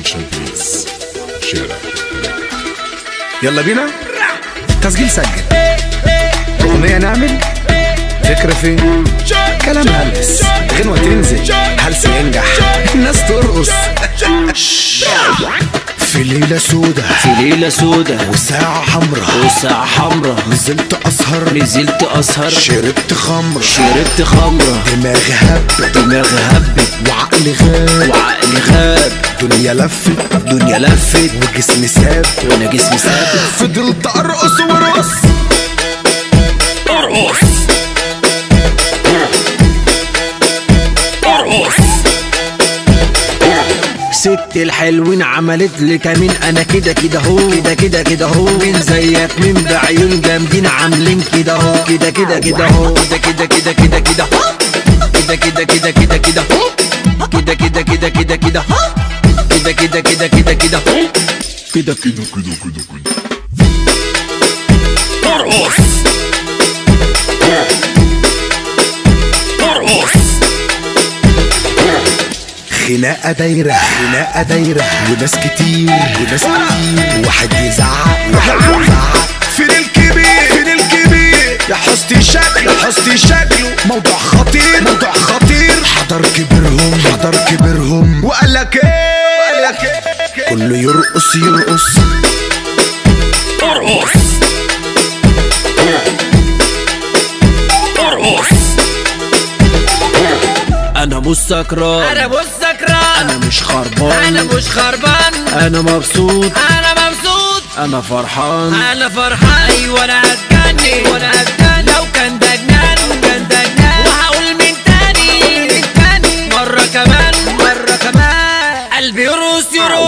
برودكشن بليز شارع يلا بينا تسجيل سجل أغنية نعمل فكرة فين كلام هلس غنوة تنزل هلس ينجح الناس ترقص في ليلة سودة في ليلة سودة وساعة حمرا وساعة حمرا نزلت أسهر نزلت أسهر شربت خمر شربت خمرة دماغي هب دماغي هبت وعقلي غاب وعقلي غاب دنيا لفت دنيا لفت وجسمي ساب وانا جسمي ثابت فضلت أرقص وارقص ارقص ارقص ست الحلوين عملت لي كمين انا كده كده هو كده كده كده هو مين زيك مين بعيون جامدين عاملين كده هو كده كده كده هو كده كده كده كده كده هو كده كده كده كده كده هو كده كده كده كده كده هو كده كده كده كده كده هو كده كده كده كده كده ارقص ارقص خناقة دايرة خناقة دايرة وناس كتير وناس كتير واحد يزعق واحد يزعق فين الكبير فين الكبير يا حستي شكله يا حستي شكله موضوع خطير موضوع خطير حضر كبرهم حضر كبرهم وقال لك ايه وقال لك ايه كله يرقص يرقص ارقص ارقص انا مش سكران انا مش سكران انا مش خربان انا مش خربان انا مبسوط انا مبسوط انا فرحان انا فرحان ايوه انا هتجنن وانا هتجنن لو كان ده جنان كان ده جنان وهقول من تاني من تاني مرة كمان مرة كمان قلبي يرقص يرقص